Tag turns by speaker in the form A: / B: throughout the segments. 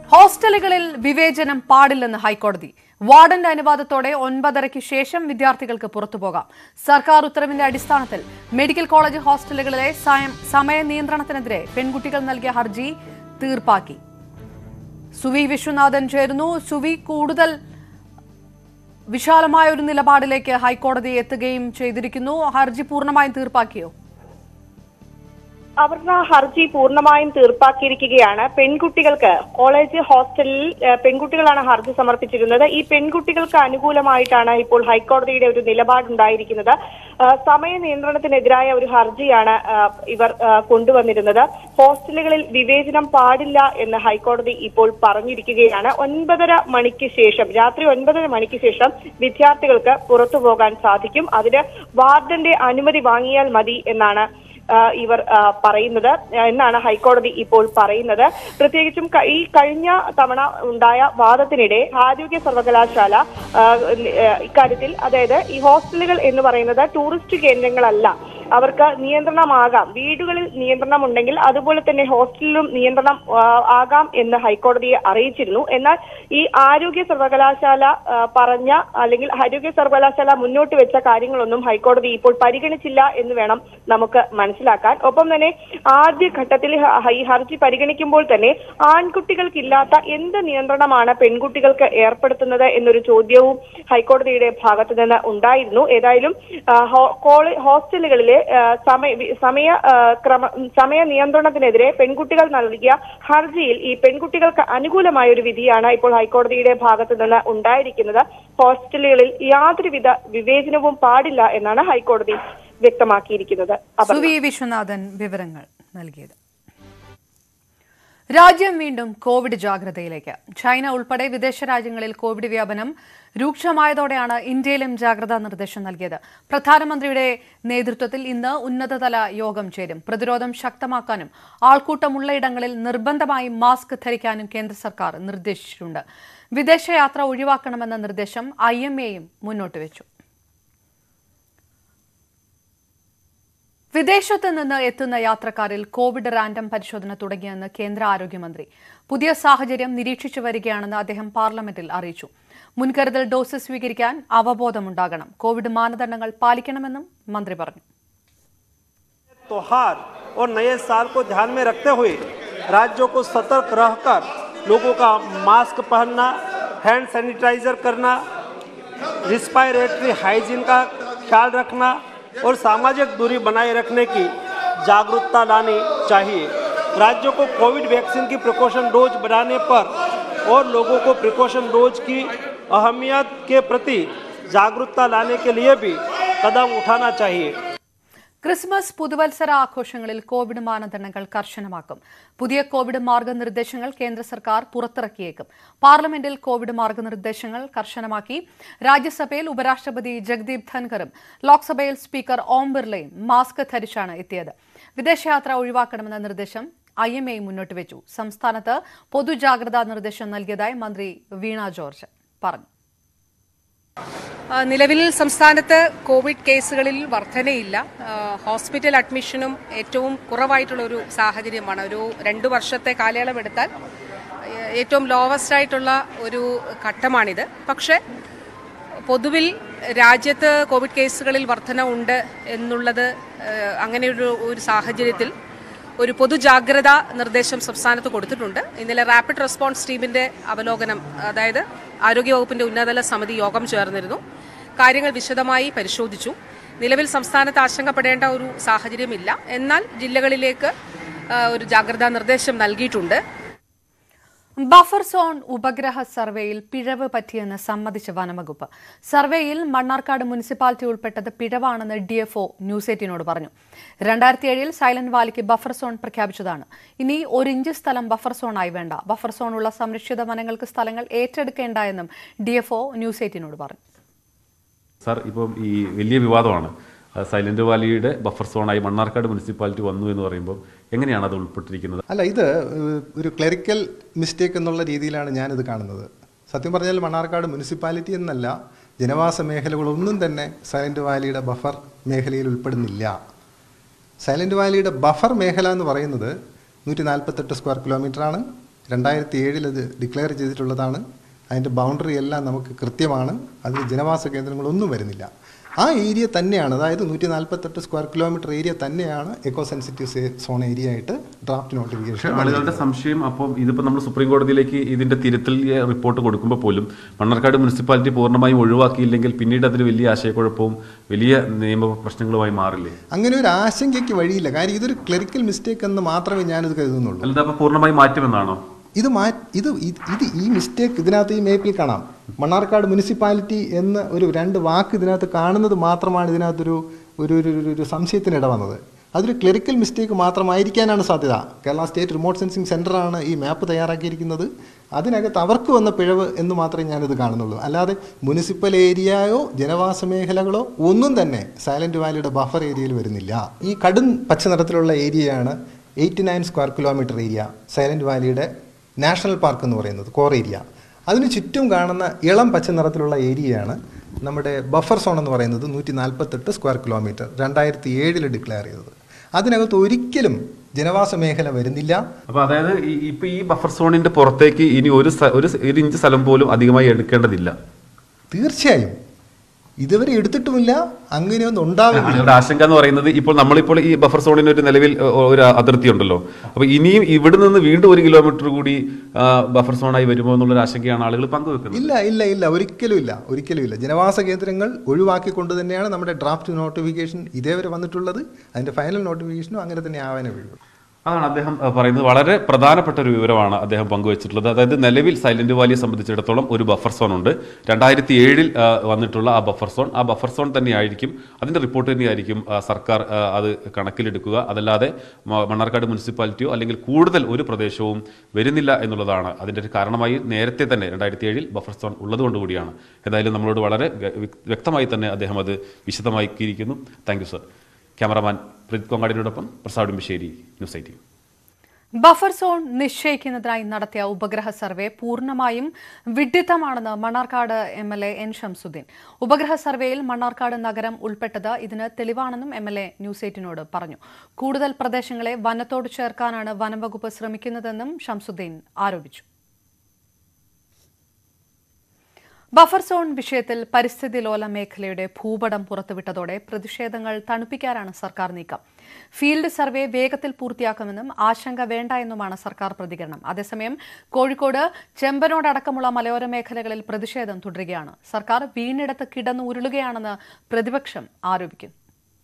A: ഹോസ്റ്റലുകളിൽ വിവേചനം പാടില്ലെന്ന് ഹൈക്കോടതി വാർഡന്റെ അനുവാദത്തോടെ ഒൻപതരയ്ക്ക് ശേഷം വിദ്യാർത്ഥികൾക്ക് പുറത്തുപോകാം സർക്കാർ ഉത്തരവിന്റെ അടിസ്ഥാനത്തിൽ മെഡിക്കൽ കോളേജ് ഹോസ്റ്റലുകളിലെ സമയം- സമയ നിയന്ത്രണത്തിനെതിരെ പെൺകുട്ടികൾ നൽകിയ ഹർജി തീർപ്പാക്കി സുവി വിശ്വനാഥൻ ചേരുന്നു സുവി കൂടുതൽ വിശാലമായ ഒരു നിലപാടിലേക്ക് ഹൈക്കോടതി എത്തുകയും ചെയ്തിരിക്കുന്നു ഹർജി പൂർണ്ണമായും തീർപ്പാക്കിയോ
B: അപർണ ഹർജി പൂർണ്ണമായും തീർപ്പാക്കിയിരിക്കുകയാണ് പെൺകുട്ടികൾക്ക് കോളേജ് ഹോസ്റ്റലിൽ ഏഹ്, പെൺകുട്ടികളാണ് ഹർജി സമർപ്പിച്ചിരുന്നത് ഈ പെൺകുട്ടികൾക്ക് അനുകൂലമായിട്ടാണ് ഇപ്പോൾ ഹൈക്കോടതിയുടെ ഒരു നിലപാടുണ്ടായിരിക്കുന്നത് ഏഹ്, സമയ നിയന്ത്രണത്തിനെതിരായ ഒരു ഹർജിയാണ് ഏഹ്, ഇവർ ഏഹ്, കൊണ്ടുവന്നിരുന്നത് ഹോസ്റ്റലുകളിൽ വിവേചനം പാടില്ല എന്ന് ഹൈക്കോടതി ഇപ്പോൾ പറഞ്ഞിരിക്കുകയാണ് ഒൻപതര മണിക്ക് ശേഷം രാത്രി ഒൻപതര മണിക്ക് ശേഷം വിദ്യാർത്ഥികൾക്ക് പുറത്തു പോകാൻ സാധിക്കും അതിന് വാർഡന്റെ അനുമതി വാങ്ങിയാൽ മതി എന്നാണ് ആ, ഇവർ ആ, പറയുന്നത് എന്നാണ് ഹൈക്കോടതി ഇപ്പോൾ പറയുന്നത് പ്രത്യേകിച്ചും ക- ഈ കഴിഞ്ഞ തവണ ഉണ്ടായ വാദത്തിനിടെ ആരോഗ്യ സർവകലാശാല ആ, ആ, ഇക്കാര്യത്തിൽ അതായത് ഈ ഹോസ്റ്റലുകൾ എന്ന് പറയുന്നത് ടൂറിസ്റ്റ് കേന്ദ്രങ്ങളല്ല അവർക്ക് നിയന്ത്രണമാകാം വീടുകളിൽ നിയന്ത്രണം ഉണ്ടെങ്കിൽ അതുപോലെ തന്നെ ഹോസ്റ്റലിലും നിയന്ത്രണം ആ, ആകാം എന്ന് ഹൈക്കോടതിയെ അറിയിച്ചിരുന്നു എന്നാൽ ഈ ആരോഗ്യ സർവകലാശാല ആ, പറഞ്ഞ അല്ലെങ്കിൽ ആരോഗ്യ സർവകലാശാല മുന്നോട്ട് വെച്ച കാര്യങ്ങളൊന്നും ഹൈക്കോടതി ഇപ്പോൾ പരിഗണിച്ചില്ല എന്ന് വേണം നമുക്ക് മനസ്സിലാക്കാൻ ഒപ്പം തന്നെ ആദ്യ ഘട്ടത്തിൽ ഹ- ഈ ഹർജി പരിഗണിക്കുമ്പോൾ തന്നെ ആൺകുട്ടികൾക്കില്ലാത്ത എന്ത് നിയന്ത്രണമാണ് പെൺകുട്ടികൾക്ക് ഏർപ്പെടുത്തുന്നത് എന്നൊരു ചോദ്യവും ഹൈക്കോടതിയുടെ ഭാഗത്ത് നിന്ന് ഉണ്ടായിരുന്നു ഏതായാലും ആ, ഹോ- കോളേ- ഹോസ്റ്റലുകളിലെ ആ, സമയ വി- സമയ ആ, ക്രമ സമയ നിയന്ത്രണത്തിനെതിരെ പെൺകുട്ടികൾ നൽകിയ ഹർജിയിൽ ഈ പെൺകുട്ടികൾക്ക് അനുകൂലമായ ഒരു വിധിയാണ് ഇപ്പോൾ ഹൈക്കോടതിയുടെ ഭാഗത്ത് നിന്ന് ഉണ്ടായിരിക്കുന്നത് ഹോസ്റ്റലുകളിൽ യാതൊരുവിധ വിവേചനവും പാടില്ല എന്നാണ് ഹൈക്കോടതി വ്യക്തമാക്കിയിരിക്കുന്നത് അപർണ.
A: സുവി വിശ്വനാഥൻ വിവരങ്ങൾ നൽകിയത് രാജ്യം വീണ്ടും കോവിഡ് ജാഗ്രതയിലേക്ക് ചൈന ഉൾപ്പെടെ വിദേശ രാജ്യങ്ങളിൽ കോവിഡ് വ്യാപനം രൂക്ഷമായതോടെയാണ് ഇന്ത്യയിലും ജാഗ്രതാ നിർദ്ദേശം നൽകിയത് പ്രധാനമന്ത്രിയുടെ നേതൃത്വത്തിൽ ഇന്ന് ഉന്നതതല യോഗം ചേരും പ്രതിരോധം ശക്തമാക്കാനും ആൾക്കൂട്ടമുള്ള ഇടങ്ങളിൽ നിർബന്ധമായും മാസ്ക് ധരിക്കാനും കേന്ദ്ര സർക്കാർ നിർദ്ദേശിച്ചിട്ടുണ്ട് വിദേശയാത്ര ഒഴിവാക്കണമെന്ന നിർദ്ദേശം ഐ എം എയും മുന്നോട്ട് വെച്ചു വിദേശത്ത് നിന്ന് എത്തുന്ന യാത്രക്കാരിൽ കോവിഡ് റാൻഡം പരിശോധന തുടങ്ങിയെന്ന് കേന്ദ്ര ആരോഗ്യമന്ത്രി പുതിയ സാഹചര്യം നിരീക്ഷിച്ചു വരികയാണെന്ന് അദ്ദേഹം പാർലമെന്റിൽ അറിയിച്ചു മുൻകരുതൽ ഡോസ് സ്വീകരിക്കാൻ അവബോധമുണ്ടാകണം കോവിഡ് മാനദണ്ഡങ്ങൾ പാലിക്കണമെന്നും മന്ത്രി പറഞ്ഞു
C: त्योहार और नए साल को ध्यान में रखते हुए राज्यों को सतर्क रहकर लोगों का मास्क पहनना हैंड सैनिटाइजर करना रिस्पायरेटरी हाइजीन का ख्याल रखना और सामाजिक दूरी बनाए रखने की जागरूकता लानी चाहिए राज्यों को कोविड वैक्सीन की प्रिकॉशन डोज बढ़ाने पर और लोगों को प्रिकॉशन डोज की अहमियत के प्रति जागरूकता लाने के लिए भी कदम उठाना चाहिए
A: ക്രിസ്മസ് പുതുവത്സര ആഘോഷങ്ങളിൽ കോവിഡ് മാനദണ്ഡങ്ങൾ കർശനമാക്കും പുതിയ കോവിഡ് മാർഗനിർദ്ദേശങ്ങൾ കേന്ദ്ര സർക്കാർ പുറത്തിറക്കിയേക്കും പാർലമെന്റിൽ കോവിഡ് മാർഗനിർദ്ദേശങ്ങൾ കർശനമാക്കി രാജ്യസഭയിൽ ഉപരാഷ്ട്രപതി ജഗ്ദീപ് ധൻഖറും ലോക്സഭയിൽ സ്പീക്കർ ഓം ബിർളയും മാസ്ക് ധരിച്ചാണ് എത്തിയത് വിദേശയാത്ര ഒഴിവാക്കണമെന്ന നിർദ്ദേശം ഐ എം എ മുന്നോട്ട് വെച്ചു സംസ്ഥാനത്ത് പൊതുജാഗ്രതാ നിർദ്ദേശം നൽകിയതായി മന്ത്രി വീണ ജോർജ് പറഞ്ഞു
D: ആ, നിലവിൽ സംസ്ഥാനത്ത് കോവിഡ് കേസുകളിൽ വർധനയില്ല ആ, ഹോസ്പിറ്റൽ അഡ്മിഷനും ഏറ്റവും കുറവായിട്ടുള്ള ഒരു സാഹചര്യമാണ് ഒരു രണ്ട് വർഷത്തെ കാലയളവെടുത്താൽ ഏ- ഏറ്റവും ലോവസ്റ്റ് ആയിട്ടുള്ള ഒരു ഘട്ടമാണിത് പക്ഷേ പൊതുവിൽ രാജ്യത്ത് കോവിഡ് കേസുകളിൽ വർധന ഉണ്ട് എന്നുള്ളത് ഏഹ്, അങ്ങനെയൊരു ഒരു സാഹചര്യത്തിൽ ഒരു പൊതുജാഗ്രതാ നിർദ്ദേശം സംസ്ഥാനത്ത് കൊടുത്തിട്ടുണ്ട് ഇന്നലെ റാപ്പിഡ് റെസ്പോൺസ് ടീമിന്റെ അവലോകനം അതായത് ആരോഗ്യവകുപ്പിന്റെ ഉന്നതതല സമിതി യോഗം ചേർന്നിരുന്നു കാര്യങ്ങൾ വിശദമായി പരിശോധിച്ചു നിലവിൽ സംസ്ഥാനത്ത് ആശങ്കപ്പെടേണ്ട ഒരു സാഹചര്യമില്ല എന്നാൽ ജില്ലകളിലേക്ക് ആ, ഒരു ജാഗ്രതാ നിർദ്ദേശം നൽകിയിട്ടുണ്ട്
A: ബഫർ സോൺ ഉപഗ്രഹ സർവേയിൽ പിഴവ് പറ്റിയെന്ന് സമ്മതിച്ച വനംവകുപ്പ് സർവേയിൽ മണ്ണാർക്കാട് മുനിസിപ്പാലിറ്റി ഉൾപ്പെട്ടത് പിഴവാണെന്ന് ഡി എഫ് ഒ ന്യൂസ് എയ്റ്റീനോട് പറഞ്ഞു രണ്ടായിരത്തി ഏഴിൽ സൈലന്റ് വാലിക്ക് ബഫർ സോൺ പ്രഖ്യാപിച്ചതാണ് ഇനി ഒരു ഇഞ്ച് സ്ഥലം ബഫർ സോണായി വേണ്ട ബഫർ സോണുള്ള സംരക്ഷിത വനങ്ങൾക്ക് സ്ഥലങ്ങൾ ഏറ്റെടുക്കേണ്ട എന്നും ഡി എഫ് ഒ ന്യൂസ് എയ്റ്റീനോട് പറഞ്ഞു
E: സാർ ഇപ്പം ഈ വലിയ വിവാദമാണ് ആ, സൈലന്റ് വാലിയുടെ ബഫർ സോണായി മണ്ണാർക്കാട് മുനിസിപ്പാലിറ്റി വന്നു എന്ന് പറയുമ്പോൾ എങ്ങനെയാണ് അത് ഉൾപ്പെട്ടിരിക്കുന്നത്
F: അല്ല ഇത് ഏഹ്, ഒരു ക്ലറിക്കൽ മിസ്റ്റേക്ക് എന്നുള്ള രീതിയിലാണ് ഞാനിത് കാണുന്നത് സത്യം പറഞ്ഞാൽ മണ്ണാർക്കാട് മുനിസിപ്പാലിറ്റി എന്നല്ല ജനവാസ മേഖലകളൊന്നും തന്നെ സൈലന്റ് വാലിയുടെ ബഫർ മേഖലയിൽ ഉൾപ്പെടുന്നില്ല സൈലന്റ് വാലിയുടെ ബഫർ മേഖല എന്ന് പറയുന്നത് നൂറ്റി നാൽപ്പത്തെട്ട് സ്ക്വയർ കിലോമീറ്ററാണ് രണ്ടായിരത്തി ഏഴിൽ അത് ഡിക്ലെയർ ചെയ്തിട്ടുള്ളതാണ് അതിൻ്റെ ബൗണ്ടറി എല്ലാം നമുക്ക് കൃത്യമാണ് അതിൽ ജനവാസ കേന്ദ്രങ്ങളൊന്നും വരുന്നില്ല ആ ഏരിയ തന്നെയാണ് അതായത് നൂറ്റി നാൽപ്പത്തെട്ട് സ്ക്വയർ കിലോമീറ്റർ ഏരിയ തന്നെയാണ് എക്കോ സെൻസിറ്റീവ് സോൺ ഏരിയ ആയിട്ട് ഡ്രാഫ്റ്റ്
E: പക്ഷേ
F: നോട്ടിഫിക്കേഷൻ
E: ആളുകളുടെ സംശയം അപ്പം ഇതിപ്പോൾ നമ്മൾ സുപ്രീം കോടതിയിലേക്ക് ഇതിന്റെ തിരുത്തൽ റിപ്പോർട്ട് കൊടുക്കുമ്പോൾ പോലും മണ്ണാർക്കാട് മുനിസിപ്പാലിറ്റി പൂർണ്ണമായും ഒഴിവാക്കിയില്ലെങ്കിൽ പിന്നീട് അതിന് വലിയ ആശയക്കുഴപ്പവും വലിയ നിയമ പ്രശ്നങ്ങളുമായി മാറില്ലേ
F: അങ്ങനെ ഒരു ആശങ്കയ്ക്ക് വഴിയില്ല കാര്യം ഇതൊരു ക്ലറിക്കൽ മിസ്റ്റേക്ക് എന്ന് മാത്രമേ ഞാനിത് കരുതുന്നുള്ളൂ
E: അല്ലാതെ അപ്പോൾ പൂർണ്ണമായി മാറ്റുമെന്നാണോ
F: ഇത് മാ ഇത് ഇത് ഇത് ഈ മിസ്റ്റേക്ക് ഇതിനകത്ത് ഈ മേപ്പിൽ കാണാം മണ്ണാർക്കാട് മുനിസിപ്പാലിറ്റി എന്ന് ഒരു രണ്ട് വാക്ക് ഇതിനകത്ത് കാണുന്നത് മാത്രമാണ് ഇതിനകത്തൊരു ഒരു ഒരു ഒരു- ഒരു സംശയത്തിനിട വന്നത് അതൊരു ക്ലറിക്കൽ മിസ്റ്റേക്ക് മാത്രമായിരിക്കാനാണ് സാധ്യത കേരള സ്റ്റേറ്റ് റിമോട്ട് സെൻസിങ് സെൻ്ററാണ് ഈ മാപ്പ് തയ്യാറാക്കിയിരിക്കുന്നത് അതിനകത്ത് അവർക്ക് വന്ന പിഴവ് എന്ന് മാത്രമേ ഞാനിത് കാണുന്നുള്ളൂ അല്ലാതെ മുനിസിപ്പൽ ഏരിയയോ ജനവാസ മേഖലകളോ ഒന്നും തന്നെ സൈലന്റ് വാലിയുടെ ബഫർ ഏരിയയിൽ വരുന്നില്ല ഈ കടും പച്ച നിറത്തിലുള്ള ഏരിയയാണ് eighty nine square kilometre area silent വാലിയുടെ നാഷണൽ പാർക്ക് എന്ന് പറയുന്നത് കോർ ഏരിയ അതിന് ചുറ്റും കാണുന്ന ഇളം പച്ച നിറത്തിലുള്ള ഏരിയയാണ് നമ്മുടെ ബഫർ സോൺ എന്ന് പറയുന്നത് നൂറ്റി നാൽപ്പത്തെട്ട് സ്ക്വയർ കിലോമീറ്റർ രണ്ടായിരത്തി ഏഴിൽ ഡിക്ലെയർ ചെയ്തത് അതിനകത്ത് ഒരിക്കലും ജനവാസ മേഖല വരുന്നില്ല
E: അപ്പൊ അതായത് ഈ- ഇപ്പൊ ഈ ബഫർ സോണിന്റെ പുറത്തേക്ക് ഇനി ഒരു സ്ഥ- ഒരു സ്- ഒരു ഇഞ്ച് സ്ഥലം പോലും അധികമായി എടുക്കേണ്ടതില്ല
F: തീർച്ചയായും ഇതുവരെ എടുത്തിട്ടുമില്ല അങ്ങനെയൊന്നും ഉണ്ടാവില്ല
E: ആളുകളുടെ ആശങ്ക എന്ന് പറയുന്നത് ഇപ്പോൾ നമ്മളിപ്പോൾ ഈ ബഫർ സോണിന് ഒരു നിലവിൽ ഏ, ഒരു അതിർത്തി ഉണ്ടല്ലോ അപ്പൊ ഇനിയും ഇവിടെ നിന്ന് വീണ്ടും ഒരു കിലോമീറ്റർ കൂടി ആ, ബഫർ സോണായി വരുമോ എന്നുള്ളൊരു ആശങ്കയാണ് ആളുകൾ പങ്കുവെക്കുന്നത്
F: ഇല്ല ഇല്ല ഇല്ല ഒരിക്കലും ഇല്ല ഒരിക്കലും ഇല്ല ജനവാസ കേന്ദ്രങ്ങൾ ഒഴിവാക്കിക്കൊണ്ട് തന്നെയാണ് നമ്മുടെ ഡ്രാഫ്റ്റ് നോട്ടിഫിക്കേഷൻ ഇതേവരെ വന്നിട്ടുള്ളത് അതിന്റെ ഫൈനൽ നോട്ടിഫിക്കേഷനും അങ്ങനെ തന്നെ ആവാനേ വീഴുള്ളൂ
E: അതാണ് അദ്ദേഹം അഹ്, പറയുന്നത് വളരെ പ്രധാനപ്പെട്ട ഒരു വിവരമാണ് അദ്ദേഹം പങ്കുവച്ചിട്ടുള്ളത് അതായത് നിലവിൽ സൈലന്റ് വാലിയെ സംബന്ധിച്ചിടത്തോളം ഒരു ബഫർ സോൺ ഉണ്ട് രണ്ടായിരത്തി ഏഴിൽ വന്നിട്ടുള്ള ആ ബഫർ സോൺ ആ ബഫർ സോൺ തന്നെയായിരിക്കും അതിന്റെ റിപ്പോർട്ട് തന്നെയായിരിക്കും ആ, സർക്കാർ ആ, അത് കണക്കിലെടുക്കുക അതല്ലാതെ മ- മണ്ണാർക്കാട് മുനിസിപ്പാലിറ്റിയോ അല്ലെങ്കിൽ കൂടുതൽ ഒരു പ്രദേശവും വരുന്നില്ല എന്നുള്ളതാണ് അതിന്റെ ഒരു കാരണമായി നേരത്തെ തന്നെ രണ്ടായിരത്തി ഏഴിൽ ബഫർ സോൺ ഉള്ളതുകൊണ്ട് കൂടിയാണ് ഏതായാലും നമ്മളോട് വളരെ വ്യ- വ്യക്തമായി തന്നെ അദ്ദേഹം അത് വിശദമാക്കിയിരിക്കുന്നു thank you sir cameraman Preeth കൊങ്ങാടിനോടൊപ്പം പ്രസാദ് ഉമ്പിശ്ശേരി ന്യൂസ് ഐ
A: ബഫർ സോൺ നിശ്ചയിക്കുന്നതിനായി നടത്തിയ ഉപഗ്രഹ സർവേ പൂർണ്ണമായും വിഡ്ഢിത്തമാണെന്ന് Mannarkkad M L A N Shamsuddin ഉപഗ്രഹ സർവേയിൽ മണ്ണാർക്കാട് നഗരം ഉൾപ്പെട്ടത് ഇതിന് തെളിവാണെന്നും എം എൽ എ ന്യൂസ് എയ്റ്റിനോട് പറഞ്ഞു കൂടുതൽ പ്രദേശങ്ങളെ വനത്തോട് ചേർക്കാനാണ് വനംവകുപ്പ് ശ്രമിക്കുന്നതെന്നും ഷംസുദ്ദീൻ ആരോപിച്ചു ബഫർ സോൺ വിഷയത്തിൽ പരിസ്ഥിതി ലോല മേഖലയുടെ ഭൂപടം പുറത്തുവിട്ടതോടെ പ്രതിഷേധങ്ങൾ തണുപ്പിക്കാനാണ് സർക്കാർ നീക്കം ഫീൽഡ് സർവേ വേഗത്തിൽ പൂർത്തിയാക്കുമെന്നും ആശങ്ക വേണ്ട എന്നുമാണ് സർക്കാർ പ്രതികരണം അതേസമയം കോഴിക്കോട് ചെമ്പനോടടക്കമുള്ള മലയോര മേഖലകളിൽ പ്രതിഷേധം തുടരുകയാണ് സർക്കാർ വീണിടത്ത് കിടന്നു ഉരുളുകയാണെന്ന് പ്രതിപക്ഷം ആരോപിക്കുന്നു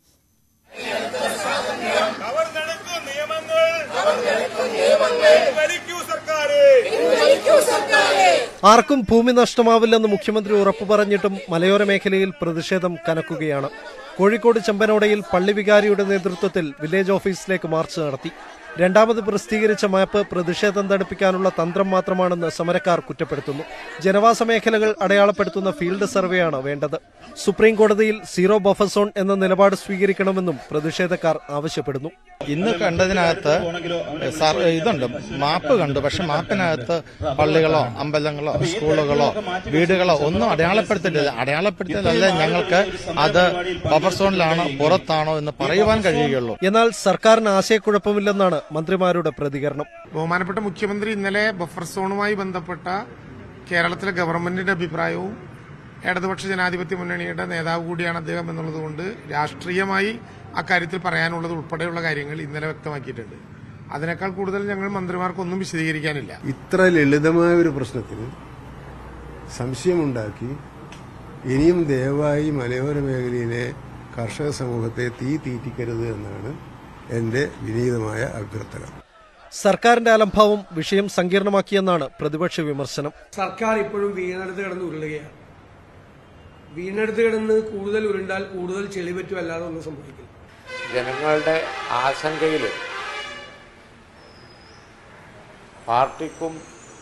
G: അവർ നടക്കും നിയമങ്ങൾ വലിക്കൂ സർക്കാരെ
H: ആർക്കും ഭൂമി നഷ്ടമാവില്ലെന്ന് മുഖ്യമന്ത്രി ഉറപ്പു പറഞ്ഞിട്ടും മലയോര മേഖലയിൽ പ്രതിഷേധം കനക്കുകയാണ് കോഴിക്കോട് ചെമ്പനോടയിൽ പള്ളി വികാരിയുടെ നേതൃത്വത്തിൽ വില്ലേജ് ഓഫീസിലേക്ക് മാർച്ച് നടത്തി രണ്ടാമത് പ്രസിദ്ധീകരിച്ച മാപ്പ് പ്രതിഷേധം തടുപ്പിക്കാനുള്ള തന്ത്രം മാത്രമാണെന്ന് സമരക്കാർ കുറ്റപ്പെടുത്തുന്നു ജനവാസ മേഖലകൾ അടയാളപ്പെടുത്തുന്ന ഫീൽഡ് സർവേയാണ് വേണ്ടത് സുപ്രീം കോടതിയിൽ സീറോ ബഫർ സോൺ എന്ന നിലപാട് സ്വീകരിക്കണമെന്നും പ്രതിഷേധക്കാർ ആവശ്യപ്പെടുന്നു
I: ഇന്ന് കണ്ടതിനകത്ത് സാർ ഇതുണ്ട് മാപ്പ് കണ്ടു പക്ഷെ മാപ്പിനകത്ത് പള്ളികളോ അമ്പലങ്ങളോ സ്കൂളുകളോ വീടുകളോ ഒന്നും അടയാളപ്പെടുത്തിയിട്ടില്ല അടയാളപ്പെടുത്തിയതല്ല ഞങ്ങൾക്ക് അത് ബഫർ സോണിലാണോ പുറത്താണോ എന്ന് പറയുവാൻ കഴിയുകയുള്ളൂ
H: എന്നാൽ സർക്കാരിന് ആശയക്കുഴപ്പമില്ലെന്നാണ് മന്ത്രിമാരുടെ പ്രതികരണം
J: ബഹുമാനപ്പെട്ട മുഖ്യമന്ത്രി ഇന്നലെ ബഫർ സോണുമായി ബന്ധപ്പെട്ട കേരളത്തിലെ ഗവൺമെന്റിന്റെ അഭിപ്രായവും ഇടതുപക്ഷ ജനാധിപത്യ മുന്നണിയുടെ നേതാവ് കൂടിയാണ് അദ്ദേഹം എന്നുള്ളതുകൊണ്ട് രാഷ്ട്രീയമായി അക്കാര്യത്തിൽ പറയാനുള്ളത് ഉൾപ്പെടെയുള്ള കാര്യങ്ങൾ ഇന്നലെ വ്യക്തമാക്കിയിട്ടുണ്ട് അതിനേക്കാൾ കൂടുതൽ ഞങ്ങൾ മന്ത്രിമാർക്കൊന്നും വിശദീകരിക്കാനില്ല
K: ഇത്ര ലളിതമായ ഒരു പ്രശ്നത്തിന് സംശയമുണ്ടാക്കി ഇനിയും ദയവായി മലയോര മേഖലയിലെ കർഷക സമൂഹത്തെ തീ തീറ്റിക്കരുത് എന്നാണ് എന്റെ വിനീതമായ അഭ്യർത്ഥന
H: സർക്കാരിന്റെ അലംഭാവം വിഷയം സങ്കീർണമാക്കിയെന്നാണ് പ്രതിപക്ഷ വിമർശനം
L: സർക്കാർ ഇപ്പോഴും വീണെടുത്ത് കിടന്ന് ഉരുളുകയാണ് വീണെടുത്ത് കിടന്ന് കൂടുതൽ ഉരുണ്ടാൽ കൂടുതൽ ചെളി പറ്റും അല്ലാതെ ഒന്നും സംഭവിക്കില്ല
M: ജനങ്ങളുടെ ആശങ്കയിൽ പാർട്ടിക്കും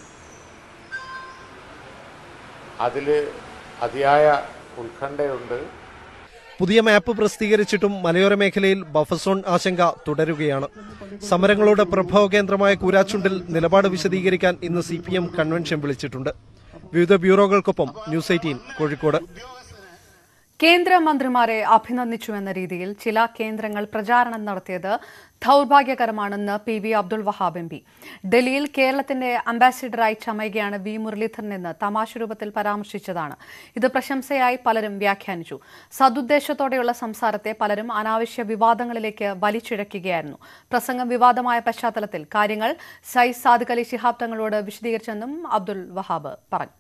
M: അതിൽ അതിയായ ഉത്കണ്ഠയുണ്ട്
H: പുതിയ മാപ്പ് പ്രസിദ്ധീകരിച്ചിട്ടും മലയോര മേഖലയിൽ ബഫർ സോൺ ആശങ്ക തുടരുകയാണ് സമരങ്ങളുടെ പ്രഭവ കേന്ദ്രമായ കൂരാച്ചുണ്ടിൽ നിലപാട് വിശദീകരിക്കാൻ ഇന്ന് സി പി എം കൺവെൻഷൻ വിളിച്ചിട്ടുണ്ട് വിവിധ ബ്യൂറോകൾക്കൊപ്പം ന്യൂസ് എയ്റ്റീൻ കോഴിക്കോട്
A: കേന്ദ്രമന്ത്രിമാരെ അഭിനന്ദിച്ചുവെന്ന രീതിയിൽ ചില കേന്ദ്രങ്ങൾ പ്രചാരണം നടത്തിയത് ദൗർഭാഗ്യകരമാണെന്ന് P V Abdul Wahab M P ഡൽഹിയിൽ കേരളത്തിന്റെ അംബാസിഡറായി ചമയുകയാണ് വി മുരളീധരൻ എന്ന് തമാശ രൂപത്തിൽ പരാമർശിച്ചതാണ് ഇത് പ്രശംസയായി പലരും വ്യാഖ്യാനിച്ചു സതുദ്ദേശത്തോടെയുള്ള സംസാരത്തെ പലരും അനാവശ്യ വിവാദങ്ങളിലേക്ക് വലിച്ചിഴക്കുകയായിരുന്നു പ്രസംഗം വിവാദമായ പശ്ചാത്തലത്തിൽ കാര്യങ്ങൾ സൈസ് സാദിഖ് അലി ശിഹാബ് തങ്ങളോട് വിശദീകരിച്ചെന്നും അബ്ദുൾ വഹാബ് പറഞ്ഞു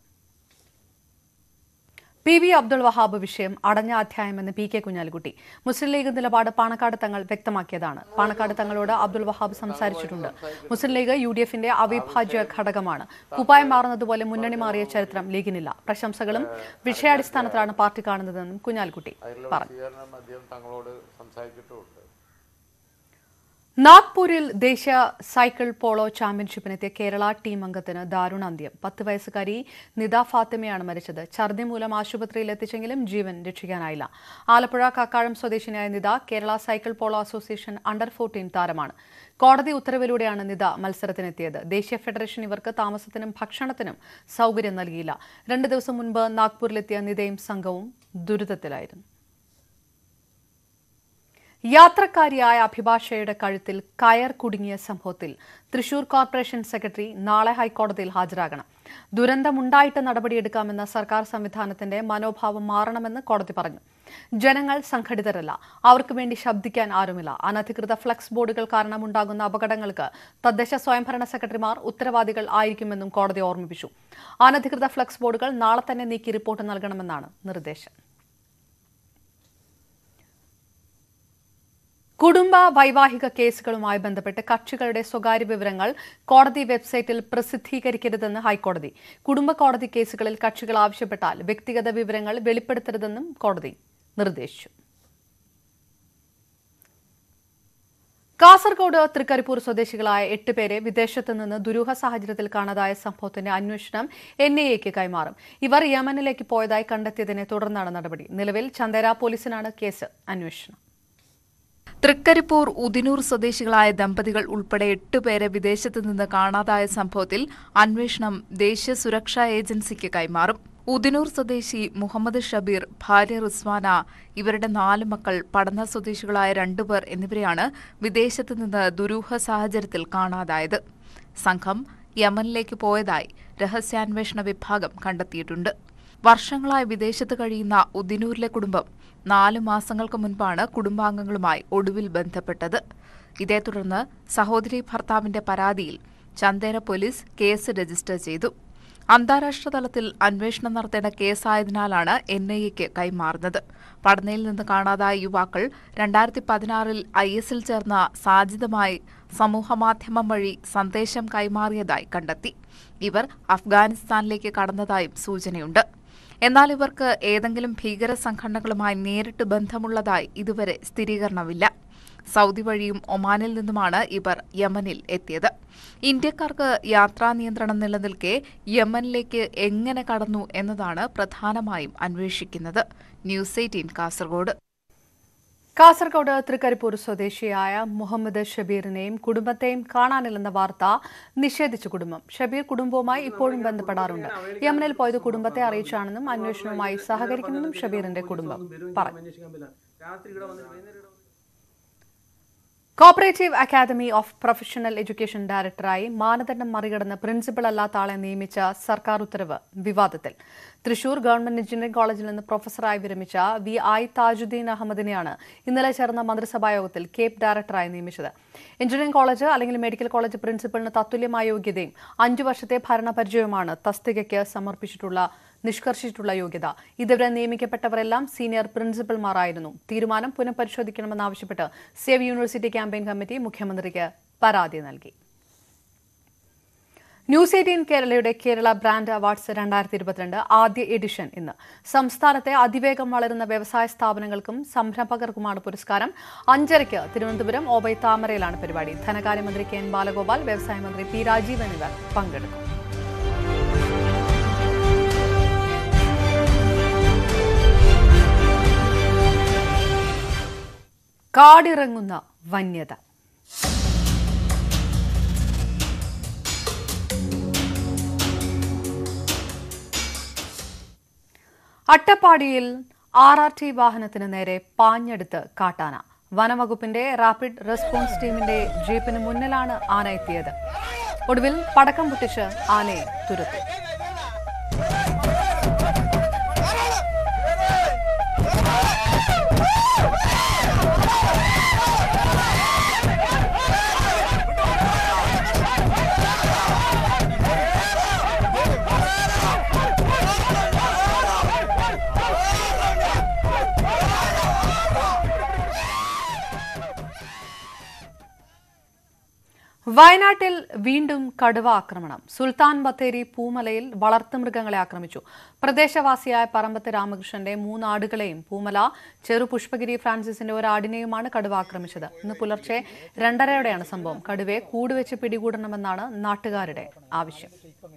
A: പി വി അബ്ദുൾ വഹാബ് വിഷയം അടഞ്ഞ അധ്യായമെന്ന് പി കെ കുഞ്ഞാലിക്കുട്ടി മുസ്ലിം ലീഗ് നിലപാട് പാണക്കാട് തങ്ങൾ വ്യക്തമാക്കിയതാണ് പാണക്കാട് തങ്ങളോട് അബ്ദുൾ വഹാബ് സംസാരിച്ചിട്ടുണ്ട് മുസ്ലിം ലീഗ് യു ഡി എഫിന്റെ അവിഭാജ്യ ഘടകമാണ് കുപ്പായം മാറുന്നതുപോലെ മുന്നണി മാറിയ ചരിത്രം ലീഗിനില്ല പ്രശംസകളും വിഷയാടിസ്ഥാനത്തിലാണ് പാർട്ടി കാണുന്നതെന്നും കുഞ്ഞാലിക്കുട്ടി
M: അതിലുള്ള
A: പറഞ്ഞു
M: വിശദീകരണം അദ്ദേഹം തങ്ങളോട് സംസാരിച്ചിട്ടുമുണ്ട്
A: നാഗ്പൂരിൽ ദേശീയ സൈക്കിൾ പോളോ ചാമ്പ്യൻഷിപ്പിനെത്തിയ കേരള ടീം അംഗത്തിന് ദാരുണാന്ത്യം പത്ത് വയസ്സുകാരി നിദ ഫാത്തിമയാണ് മരിച്ചത് ഛർദി മൂലം ആശുപത്രിയിൽ എത്തിച്ചെങ്കിലും ജീവൻ രക്ഷിക്കാനായില്ല ആലപ്പുഴ കക്കാഴം സ്വദേശിനിയായ Nida Kerala cycle polo association under fourteen താരമാണ് കോടതി ഉത്തരവിലൂടെയാണ് നിദ മത്സരത്തിനെത്തിയത് ദേശീയ ഫെഡറേഷൻ ഇവർക്ക് താമസത്തിനും ഭക്ഷണത്തിനും സൗകര്യം നൽകിയില്ല രണ്ട് ദിവസം മുൻപ് നാഗ്പൂരിലെത്തിയ നിദയും സംഘവും ദുരിതത്തിലായിരുന്നു യാത്രക്കാരിയായ അഭിഭാഷകയുടെ കഴുത്തിൽ കയർ കുടുങ്ങിയ സംഭവത്തിൽ തൃശൂർ കോർപ്പറേഷൻ സെക്രട്ടറി നാളെ ഹൈക്കോടതിയിൽ ഹാജരാകണം ദുരന്തമുണ്ടായിട്ട് നടപടിയെടുക്കാമെന്ന സർക്കാർ സംവിധാനത്തിന്റെ മനോഭാവം മാറണമെന്ന് കോടതി പറഞ്ഞു ജനങ്ങൾ സംഘടിതരല്ല അവർക്ക് വേണ്ടി ശബ്ദിക്കാൻ ആരുമില്ല അനധികൃത ഫ്ലക്സ് ബോർഡുകൾ കാരണമുണ്ടാകുന്ന അപകടങ്ങൾക്ക് തദ്ദേശ സ്വയംഭരണ സെക്രട്ടറിമാർ ഉത്തരവാദികൾ ആയിരിക്കുമെന്നും കോടതി ഓർമ്മിപ്പിച്ചു അനധികൃത ഫ്ലക്സ് ബോർഡുകൾ നാളെ തന്നെ നീക്കി റിപ്പോർട്ട് നൽകണമെന്നാണ് നിർദ്ദേശം കുടുംബ വൈവാഹിക കേസുകളുമായി ബന്ധപ്പെട്ട് കക്ഷികളുടെ സ്വകാര്യ വിവരങ്ങൾ കോടതി വെബ്സൈറ്റിൽ പ്രസിദ്ധീകരിക്കരുതെന്ന് ഹൈക്കോടതി കുടുംബ കോടതി കേസുകളിൽ കക്ഷികൾ ആവശ്യപ്പെട്ടാൽ വ്യക്തിഗത വിവരങ്ങൾ വെളിപ്പെടുത്തരുതെന്നും കോടതി നിർദ്ദേശിച്ചു കാസർഗോഡ് തൃക്കരിപ്പൂർ സ്വദേശികളായ എട്ട് പേരെ വിദേശത്ത് നിന്ന് ദുരൂഹ സാഹചര്യത്തിൽ കാണാതായ സംഭവത്തിന്റെ അന്വേഷണം എൻ ഐ എക്ക് കൈമാറും ഇവർ യമനിലേക്ക് പോയതായി കണ്ടെത്തിയതിനെ തുടർന്നാണ് നടപടി നിലവിൽ ചന്ദേര പോലീസിനാണ് കേസ് അന്വേഷണം
N: തൃക്കരിപ്പൂർ ഉദിനൂർ സ്വദേശികളായ ദമ്പതികൾ ഉൾപ്പെടെ എട്ടുപേരെ വിദേശത്ത് നിന്ന് കാണാതായ സംഭവത്തിൽ അന്വേഷണം ദേശീയ സുരക്ഷാ ഏജൻസിക്ക് കൈമാറും ഉദിനൂർ സ്വദേശി മുഹമ്മദ് ഷബീർ ഭാര്യ റിസ്വാന ഇവരുടെ നാല് മക്കൾ പടന്ന സ്വദേശികളായ രണ്ടുപേർ എന്നിവരെയാണ് വിദേശത്ത് നിന്ന് ദുരൂഹ സാഹചര്യത്തിൽ കാണാതായത് സംഘം യമനിലേക്ക് പോയതായി രഹസ്യാന്വേഷണ വിഭാഗം കണ്ടെത്തിയിട്ടുണ്ട് വർഷങ്ങളായി വിദേശത്ത് കഴിയുന്ന ഉദിനൂരിലെ കുടുംബം നാല് മാസങ്ങൾക്ക് മുൻപാണ് കുടുംബാംഗങ്ങളുമായി ഒടുവിൽ ബന്ധപ്പെട്ടത് ഇതേ തുടർന്ന് സഹോദരി ഭർത്താവിന്റെ പരാതിയിൽ ചന്ദേര പോലീസ് കേസ് രജിസ്റ്റർ ചെയ്തു അന്താരാഷ്ട്ര തലത്തിൽ അന്വേഷണം നടത്തേണ്ട കേസായതിനാലാണ് എൻ ഐ എക്ക് കൈമാറുന്നത് പടനയിൽ നിന്ന് കാണാതായ യുവാക്കൾ രണ്ടായിരത്തി പതിനാറിൽ ഐ എസിൽ ചേർന്ന സാജിദുമായി സമൂഹമാധ്യമം വഴി സന്ദേശം കൈമാറിയതായി കണ്ടെത്തി ഇവർ അഫ്ഗാനിസ്ഥാനിലേക്ക് കടന്നതായും സൂചനയുണ്ട് എന്നാൽ ഇവർക്ക് ഏതെങ്കിലും ഭീകര സംഘടനകളുമായി നേരിട്ട് ബന്ധമുള്ളതായി ഇതുവരെ സ്ഥിരീകരണമില്ല സൗദി വഴിയും ഒമാനിൽ നിന്നുമാണ് ഇവർ യമനിൽ എത്തിയത് ഇന്ത്യക്കാർക്ക് യാത്രാ നിയന്ത്രണം നിലനിൽക്കെ യമനിലേക്ക് എങ്ങനെ കടന്നു എന്നതാണ് പ്രധാനമായും അന്വേഷിക്കുന്നത് ന്യൂസ് എയ്റ്റീൻ കാസർഗോഡ്
A: കാസർഗോഡ് തൃക്കരിപ്പൂർ സ്വദേശിയായ മുഹമ്മദ് ഷബീറിനെയും കുടുംബത്തെയും കാണാനില്ലെന്ന വാർത്ത നിഷേധിച്ചു കുടുംബം ഷബീർ കുടുംബവുമായി ഇപ്പോഴും ബന്ധപ്പെടാറുണ്ട് യമനിൽ പോയത് കുടുംബത്തെ അറിയിച്ചാണെന്നും അന്വേഷണവുമായി സഹകരിക്കുമെന്നും ഷബീറിന്റെ കുടുംബം പറഞ്ഞു cooperative academy of professional education ഡയറക്ടറായി മാനദണ്ഡം മറികടന്ന് പ്രിൻസിപ്പൽ അല്ലാത്ത ആളെ നിയമിച്ച സർക്കാർ ഉത്തരവ് വിവാദത്തിൽ തൃശൂർ ഗവൺമെന്റ് എഞ്ചിനീയറിംഗ് കോളേജിൽ നിന്ന് പ്രൊഫസറായി വിരമിച്ച വി ഐ താജുദ്ദീൻ അഹമ്മദിനെയാണ് ഇന്നലെ ചേർന്ന മന്ത്രിസഭാ യോഗത്തിൽ കേപ്പ് ഡയറക്ടറായി നിയമിച്ചത് എഞ്ചിനീയറിംഗ് കോളേജ് അല്ലെങ്കിൽ മെഡിക്കൽ കോളേജ് പ്രിൻസിപ്പലിന് തത്തുല്യമായ യോഗ്യതയും അഞ്ചു വർഷത്തെ ഭരണപരിചയവുമാണ് തസ്തികയ്ക്ക് സമർപ്പിച്ചിട്ടുള്ള നിഷ്കർഷിച്ചിട്ടുള്ള യോഗ്യത ഇതുവരെ നിയമിക്കപ്പെട്ടവരെല്ലാം സീനിയർ പ്രിൻസിപ്പൽമാരായിരുന്നു തീരുമാനം പുനഃപരിശോധിക്കണമെന്നാവശ്യപ്പെട്ട് സേവ് യൂണിവേഴ്സിറ്റി ക്യാമ്പയിൻ കമ്മിറ്റി മുഖ്യമന്ത്രിക്ക് പരാതി നൽകി ന്യൂസ് എയ്റ്റീൻ കേരളയുടെ കേരള ബ്രാൻഡ് അവാർഡ്സ് രണ്ടായിരത്തി ഇരുപത്തിരണ്ട് ആദ്യ എഡിഷൻ ഇന്ന് സംസ്ഥാനത്തെ അതിവേഗം വളരുന്ന വ്യവസായ സ്ഥാപനങ്ങൾക്കും സംരംഭകർക്കുമാണ് പുരസ്കാരം അഞ്ചരയ്ക്ക് തിരുവനന്തപുരം ഓബൈ താമരയിലാണ് പരിപാടി ധനകാര്യമന്ത്രി കെ എൻ ബാലഗോപാൽ വ്യവസായ മന്ത്രി പി രാജീവ് എന്നിവർ പങ്കെടുക്കും കാടിറങ്ങുന്ന വന്യത അട്ടപ്പാടിയിൽ ആർ ആർ ടി വാഹനത്തിന് നേരെ പാഞ്ഞെടുത്ത് കാട്ടാന വനവകുപ്പിന്റെ റാപ്പിഡ് റെസ്പോൺസ് ടീമിന്റെ ജീപ്പിന് മുന്നിലാണ് ആന എത്തിയത് ഒടുവിൽ പടക്കം പൊട്ടിച്ച് ആനയെ തുരത്തി വയനാട്ടിൽ വീണ്ടും കടുവ ആക്രമണം സുൽത്താൻ ബത്തേരി പൂമലയിൽ വളർത്തുമൃഗങ്ങളെ ആക്രമിച്ചു പ്രദേശവാസിയായ പറമ്പത്ത് രാമകൃഷ്ണന്റെ മൂന്നാടുകളെയും പൂമല ചെറു പുഷ്പഗിരി ഫ്രാൻസിസിന്റെ ഒരാടിനെയുമാണ് കടുവ ആക്രമിച്ചത് ഇന്ന് പുലർച്ചെ രണ്ടരയോടെയാണ് സംഭവം കടുവയെ കൂടുവെച്ച് പിടികൂടണമെന്നാണ് നാട്ടുകാരുടെ ആവശ്യം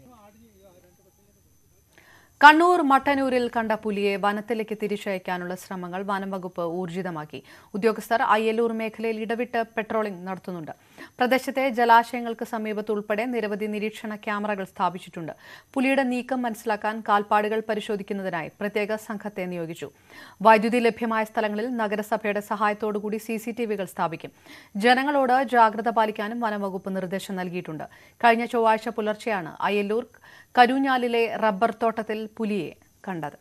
A: കണ്ണൂർ മട്ടന്നൂരിൽ കണ്ട പുലിയെ വനത്തിലേക്ക് തിരിച്ചയക്കാനുള്ള ശ്രമങ്ങൾ വനംവകുപ്പ് ഊർജിതമാക്കി ഉദ്യോഗസ്ഥർ അയ്യലൂർ മേഖലയിൽ ഇടവിട്ട് പെട്രോളിംഗ് നടത്തുന്നുണ്ട് പ്രദേശത്തെ ജലാശയങ്ങൾക്ക് സമീപത്ത് ഉൾപ്പെടെ നിരവധി നിരീക്ഷണ ക്യാമറകൾ സ്ഥാപിച്ചിട്ടുണ്ട് പുലിയുടെ നീക്കം മനസ്സിലാക്കാൻ കാൽപ്പാടുകൾ പരിശോധിക്കുന്നതിനായി പ്രത്യേക സംഘത്തെ നിയോഗിച്ചു വൈദ്യുതി ലഭ്യമായ സ്ഥലങ്ങളിൽ നഗരസഭയുടെ സഹായത്തോടുകൂടി സി സി ടി വികൾ സ്ഥാപിക്കും ജനങ്ങളോട് ജാഗ്രത പാലിക്കാനും വനംവകുപ്പ് നിർദ്ദേശം നൽകിയിട്ടുണ്ട് കഴിഞ്ഞ ചൊവ്വാഴ്ച പുലർച്ചെയാണ് അയ്യല്ലൂർ കരൂഞ്ഞാലിലെ റബ്ബർ തോട്ടത്തിൽ പുലിയെ കണ്ടത്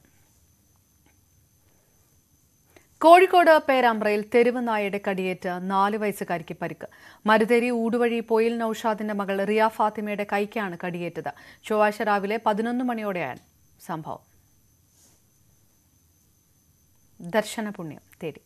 A: കോഴിക്കോട് പേരാമ്പ്രയിൽ തെരുവ് നായയുടെ കടിയേറ്റ് നാല് വയസ്സുകാരിക്ക് പരിക്ക് മരുതേരി ഊടുവഴി പോയിൽ നൌഷാദിന്റെ മകൾ റിയ ഫാത്തിമയുടെ കൈക്കാണ് കടിയേറ്റത് ചൊവ്വാഴ്ച രാവിലെ പതിനൊന്ന് മണിയോടെയാണ് സംഭവം ദർശന പുണ്യം തേടി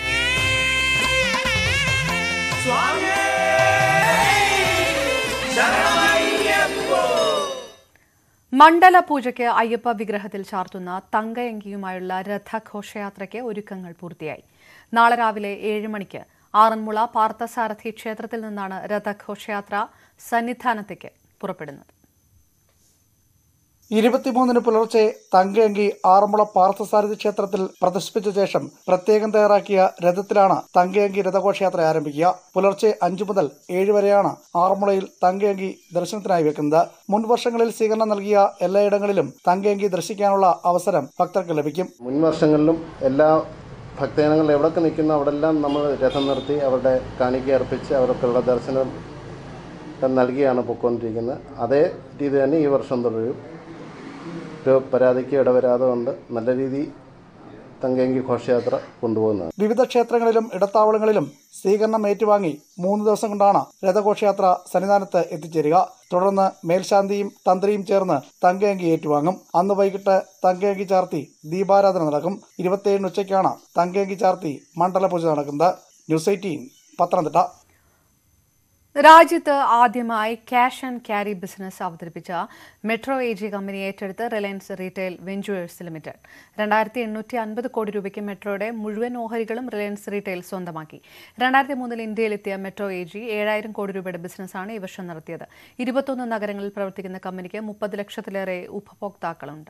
A: മണ്ഡല പൂജയ്ക്ക് അയ്യപ്പ വിഗ്രഹത്തിൽ ചാർത്തുന്ന തങ്കയങ്കിയുമായുള്ള രഥഘോഷയാത്രയ്ക്ക് ഒരുക്കങ്ങൾ പൂർത്തിയായി നാളെ രാവിലെ ഏഴ് മണിക്ക് ആറന്മുള പാർത്ഥസാരഥി ക്ഷേത്രത്തിൽ നിന്നാണ് രഥഘോഷയാത്ര സന്നിധാനത്തേക്ക് പുറപ്പെടുന്നത്
O: ഇരുപത്തിമൂന്നിന് പുലർച്ചെ തങ്കയങ്കി ആറന്മുള പാർത്ഥസാരഥി ക്ഷേത്രത്തിൽ പ്രദർശിപ്പിച്ച ശേഷം പ്രത്യേകം തയ്യാറാക്കിയ രഥത്തിലാണ് തങ്കയങ്കി രഥഘോഷയാത്ര ആരംഭിക്കുക പുലർച്ചെ അഞ്ചു മുതൽ ഏഴ് വരെയാണ് ആറന്മുളയിൽ തങ്കയങ്കി ദർശനത്തിനായി വെക്കുന്നത് മുൻ വർഷങ്ങളിൽ സ്വീകരണം നൽകിയ എല്ലായിടങ്ങളിലും തങ്കയങ്കി ദർശിക്കാനുള്ള അവസരം ഭക്തർക്ക് ലഭിക്കും
P: മുൻ വർഷങ്ങളിലും എല്ലാ ഭക്തജനങ്ങൾ എവിടെയൊക്കെ നിൽക്കുന്നു അവിടെല്ലാം നമ്മൾ രഥം നിർത്തി അവരുടെ കാണിക്ക അർപ്പിച്ച് അവർക്കുള്ള ദർശനം നൽകിയാണ് പൊയ്ക്കൊണ്ടിരിക്കുന്നത് അതേ രീതി തന്നെ ഈ വർഷം തുടരും ഒരു പരാതിക്ക് ഇടവരാതെ കൊണ്ട് നല്ല രീതിയിൽ തങ്കയങ്കി ഘോഷയാത്ര കൊണ്ടുപോകുന്നത്
O: വിവിധ ക്ഷേത്രങ്ങളിലും ഇടത്താവളങ്ങളിലും സ്വീകരണം ഏറ്റുവാങ്ങി മൂന്ന് ദിവസം കൊണ്ടാണ് രഥഘോഷയാത്ര സന്നിധാനത്ത് എത്തിച്ചേരുക തുടർന്ന് മേൽശാന്തിയും തന്ത്രിയും ചേർന്ന് തങ്കയങ്കി ഏറ്റുവാങ്ങും അന്ന് വൈകിട്ട് തങ്കയങ്കി ചാർത്തി ദീപാരാധന നടക്കും ഇരുപത്തിയേഴിന് ഉച്ചയ്ക്കാണ് തങ്കയങ്കി ചാർത്തി മണ്ഡല പൂജ നടക്കുന്നത് ന്യൂസ് എയ്റ്റീൻ പത്തനംതിട്ട
A: രാജ്യത്ത് ആദ്യമായി ക്യാഷ് ആൻഡ് ക്യാരി ബിസിനസ് അവതരിപ്പിച്ച മെട്രോ എ ജി കമ്പനി ഏറ്റെടുത്ത് റിലയൻസ് റീറ്റെയിൽ വെഞ്ചുവേഴ്സ് ലിമിറ്റഡ് രണ്ടായിരത്തി എണ്ണൂറ്റി അൻപത് കോടി രൂപയ്ക്ക് മെട്രോയുടെ മുഴുവൻ ഓഹരികളും റിലയൻസ് റീറ്റെയിൽ സ്വന്തമാക്കി രണ്ടായിരത്തി മൂന്നിൽ ഇന്ത്യയിലെത്തിയ മെട്രോ എ ജി ഏഴായിരം കോടി രൂപയുടെ ബിസിനസ്സാണ് ഈ വർഷം നടത്തിയത് ഇരുപത്തൊന്ന് നഗരങ്ങളിൽ പ്രവർത്തിക്കുന്ന കമ്പനിക്ക് മുപ്പത് ലക്ഷത്തിലേറെ ഉപഭോക്താക്കളുണ്ട്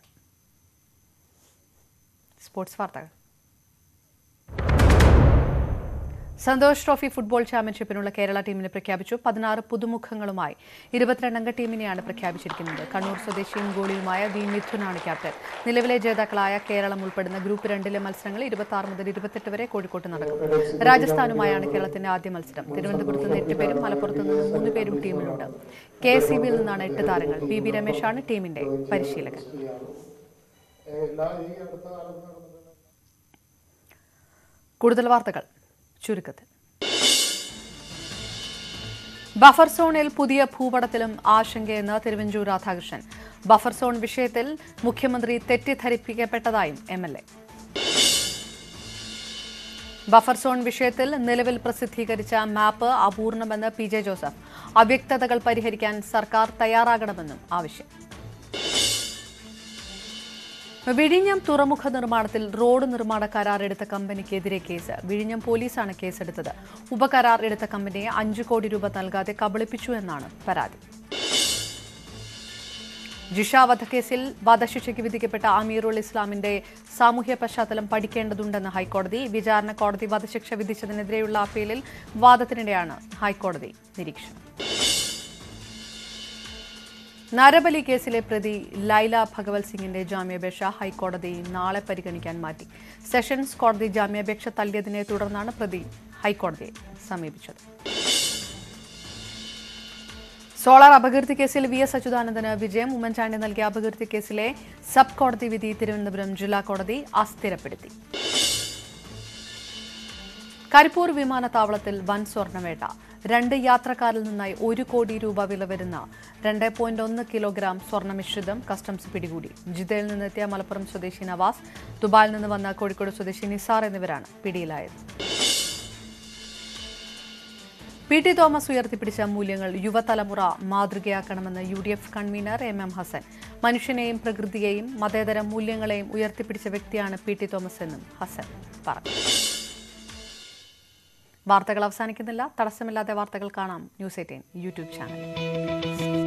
A: സ്പോർട്സ് വാർത്തകൾ സന്തോഷ് ട്രോഫി ഫുട്ബോൾ ചാമ്പ്യൻഷിപ്പിനുള്ള കേരള ടീമിനെ പ്രഖ്യാപിച്ചു പതിനാറ് പുതുമുഖങ്ങളുമായി ഇരുപത്തിരണ്ടംഗ ടീമിനെയാണ് പ്രഖ്യാപിച്ചിരിക്കുന്നത് കണ്ണൂർ സ്വദേശിയും ഗോളിയുമായ വി മിഥുനാണ് ക്യാപ്റ്റൻ നിലവിലെ ജേതാക്കളായ കേരളം ഉൾപ്പെടുന്ന ഗ്രൂപ്പ് രണ്ടിലെ മത്സരങ്ങൾ ഇരുപത്തി ആറ് മുതൽ ഇരുപത്തെട്ട് വരെ കോഴിക്കോട്ട് നടക്കും രാജസ്ഥാനുമായാണ് കേരളത്തിന്റെ ആദ്യ മത്സരം തിരുവനന്തപുരത്ത് നിന്ന് എട്ട് പേരും മലപ്പുറത്ത് നിന്ന് മൂന്ന് പേരും ടീമിലുണ്ട് കെ എസ് സി ബിയിൽ നിന്നാണ് എട്ട് താരങ്ങൾ പി ബി രമേശാണ് ടീമിന്റെ പരിശീലകൻ കൂടുതൽ വാർത്തകൾ ചുരുക്കത്തിൽ ബഫർ സോണിൽ പുതിയ ഭൂപടത്തിലും ആശങ്കയെന്ന് തിരുവഞ്ചൂർ രാധാകൃഷ്ണൻ ബഫർ സോൺ വിഷയത്തിൽ മുഖ്യമന്ത്രി തെറ്റിദ്ധരിപ്പിക്കപ്പെട്ടതായും M L A buffer zone വിഷയത്തിൽ നിലവിൽ പ്രസിദ്ധീകരിച്ച മാപ്പ് അപൂർണമെന്ന് പി ജെ ജോസഫ് അവ്യക്തതകൾ പരിഹരിക്കാൻ സർക്കാർ തയ്യാറാകണമെന്നും ആവശ്യം വിഴിഞ്ഞം തുറമുഖ നിർമ്മാണത്തിൽ റോഡ് നിർമ്മാണ കരാർ എടുത്ത കമ്പനിക്കെതിരെ കേസ് വിഴിഞ്ഞം പോലീസാണ് കേസെടുത്തത് ഉപകരാർ എടുത്ത കമ്പനിയെ അഞ്ചു കോടി രൂപ നൽകാതെ കബളിപ്പിച്ചു എന്നാണ് പരാതി ജിഷ വധക്കേസിൽ വധശിക്ഷയ്ക്ക് വിധിക്കപ്പെട്ട അമീറുൽ ഇസ്ലാമിന്റെ സാമൂഹ്യ പശ്ചാത്തലം പഠിക്കേണ്ടതുണ്ടെന്ന് ഹൈക്കോടതി വിചാരണ കോടതി വധശിക്ഷ വിധിച്ചതിനെതിരെയുള്ള അപ്പീലിൽ വാദത്തിനിടെയാണ് ഹൈക്കോടതി നിരീക്ഷണം നരബലി കേസിലെ പ്രതി ലൈല ഭഗവത് സിംഗിന്റെ ജാമ്യാപേക്ഷ ഹൈക്കോടതി നാളെ പരിഗണിക്കാൻ മാറ്റി സെഷൻസ് കോടതി ജാമ്യാപേക്ഷ തള്ളിയതിനെ തുടർന്നാണ് പ്രതി ഹൈക്കോടതിയെ സമീപിച്ചത് സോളാർ അപകീർത്തി കേസിൽ വി എസ് അച്യുതാനന്ദന് വിജയം ഉമ്മൻചാണ്ടി നൽകിയ അപകീർത്തി കേസിലെ സബ് കോടതി വിധി തിരുവനന്തപുരം ജില്ലാ കോടതി അസ്ഥിരപ്പെടുത്തി കരിപ്പൂർ വിമാനത്താവളത്തിൽ വൻ സ്വർണ്ണവേട്ട രണ്ട് യാത്രക്കാരിൽ നിന്നായി ഒരു കോടി രൂപ വില വരുന്ന രണ്ട് പോയിന്റ് ഒന്ന് കിലോഗ്രാം സ്വർണ്ണമിശ്രിതം കസ്റ്റംസ് പിടികൂടി ജിദ്ദയിൽ നിന്നെത്തിയ മലപ്പുറം സ്വദേശി നവാസ് ദുബായിൽ നിന്ന് വന്ന കോഴിക്കോട് സ്വദേശി നിസാർ എന്നിവരാണ് പിടിയിലായത് പി ടി തോമസ് ഉയർത്തിപ്പിടിച്ച മൂല്യങ്ങൾ യുവതലമുറ മാതൃകയാക്കണമെന്ന് U D F convener M M Hasan മനുഷ്യനെയും പ്രകൃതിയെയും മതേതര മൂല്യങ്ങളെയും ഉയർത്തിപ്പിടിച്ച വ്യക്തിയാണ് പി ടി തോമസ് എന്നും ഹസൻ പറഞ്ഞു വാർത്തകൾ അവസാനിക്കുന്നില്ല തടസ്സമില്ലാത്ത വാർത്തകൾ കാണാം ന്യൂസ് എയ്റ്റീൻ യൂട്യൂബ് ചാനൽ